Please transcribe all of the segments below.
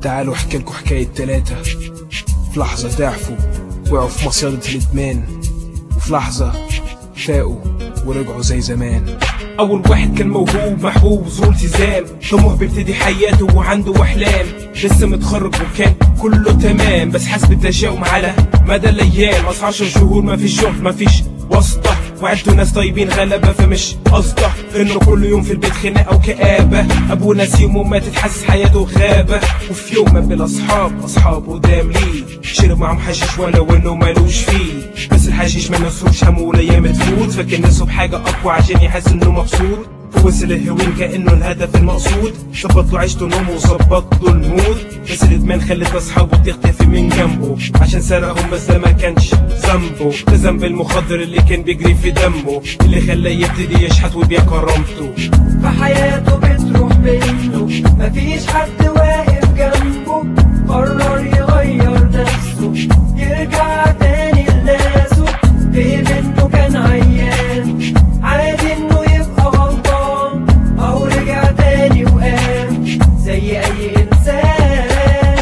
تعالوا احكي لكم حكاية تلاتة في لحظة ضعفوا وقعوا في مصيدة الإدمان وفي لحظة فاقوا ورجعوا زي زمان أول واحد كان موهوب محبوب ذو التزام طموح بيبتدي حياته وعنده أحلام لسه متخرج وكان كله تمام بس حسب التشاؤم على مدى الأيام أصل عشر شهور مفيش شغل مفيش واسطة وعدتوا ناس طيبين غلبة فمش قصده انه كل يوم في البيت خناقة وكآبة ابوه نسيم وما تتحسس حياته غابة وفي يوم ما بالاصحاب اصحاب قدام ليه شرب معاهم حشيش ولو انه مالوش فيه بس الحشيش ما نسوش همه والايام تفوت فكان نفسه بحاجة اقوى عشان يحس انه مبسوط وصل الهوين كانه الهدف المقصود ظبط له عيشته نومه وظبط له المود بس الادمان خلت اصحابه تختفي من جنبه عشان سرقهم بس ده ما كانش ذنبه ده ذنب المخدر اللي كان بيجري في دمه اللي خلاه يبتدي يشحت ويبيع كرامته فحياته بتروح منه مفيش حد واقف جنبه قرر يغير نفسه يرجع تاني لناسه فهم انه كان عيان عادي انه يبقى غلطان او رجع تاني وقام زي اي انسان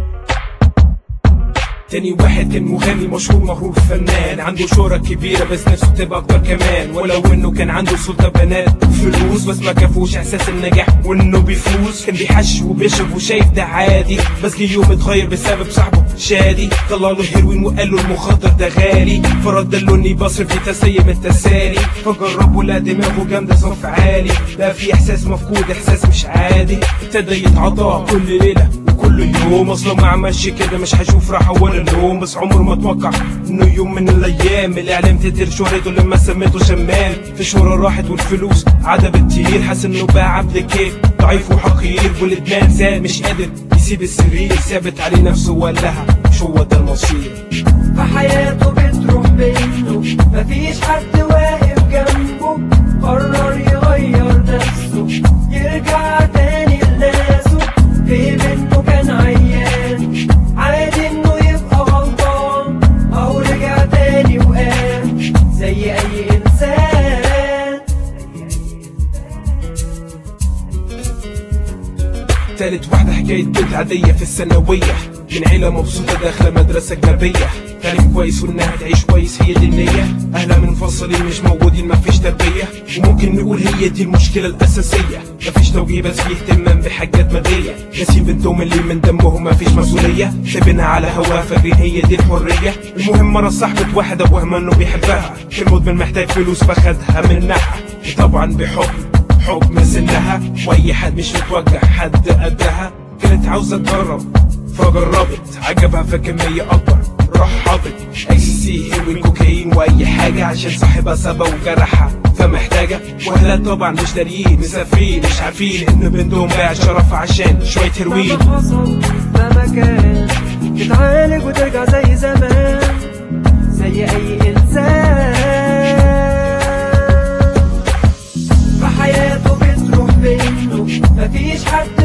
تاني واحد كان مغني مشهور مغرور فنان عنده شهرة كبيرة بس نفسه تبقى أكتر كمان ولو إنه كان عنده سلطة بنات وفلوس بس ما كفوش إحساس النجاح وإنه بيفوز كان بيحش وبيشرب وشايف ده عادي بس جه يوم اتغير بسبب صاحبه شادي طلع له هيروين وقال له المخدر ده غالي فرد له إني بصرف في تسيم التسالي فجربه لا دماغه جامدة صف عالي بقى في إحساس مفقود إحساس مش عادي ابتدى يتعاطى كل ليلة وكل يوم اصله ما عملش كده مش هشوف راحة ولا نوم بس عمره ما اتوقع انه يوم من الايام الاعلام تتر شهرته لما سميته شمام في شهرة راحت والفلوس عادة بتطير حاسس انه بقى عبد كيف ضعيف وحقير والادمان زاد مش قادر يسيب السرير ثابت عليه نفسه وقالها مش هو ده المصير فحياته بتروح منه مفيش حد واقف جنبه قرر يغير نفسه يرجع تاني لناسه فهم انه كان عيان عادي انه يبقى غلطان او رجع تاني وقام زي اي انسان تالت واحدة حكاية بنت عادية في الثانوية من عيلة مبسوطة داخلة مدرسة أجنبية تعليم كويس وإنها تعيش كويس هي دي النية أهلها منفصلين مش موجودين مفيش تربية وممكن نقول هي دي المشكلة الأساسية مفيش توجيه بس فيه اهتمام بحاجات مادية ناسين بنتهم اللي من دمهم مفيش مسؤولية سايبينها على هواها فاكرين هي دي الحرية المهم مرة صاحبة واحد أبوها إنه بيحبها كان مدمن محتاج فلوس فخدها منها وطبعا بحكم حكم سنها واي حد مش متوجع حد قدها كانت عاوزه تجرب فجربت عجبها فكميه اكبر رحبت اي سي سي هيروين كوكايين واي حاجه عشان صاحبها سابها وجرحها فمحتاجه واهلها طبعا مش داريين مسافرين مش عارفين ان بنتهم باع شرف عشان شويه هيروين مهما حصل مهما كان تتعالج وترجع زي زمان زي اي انسان فحياته بتروح منه مفيش حد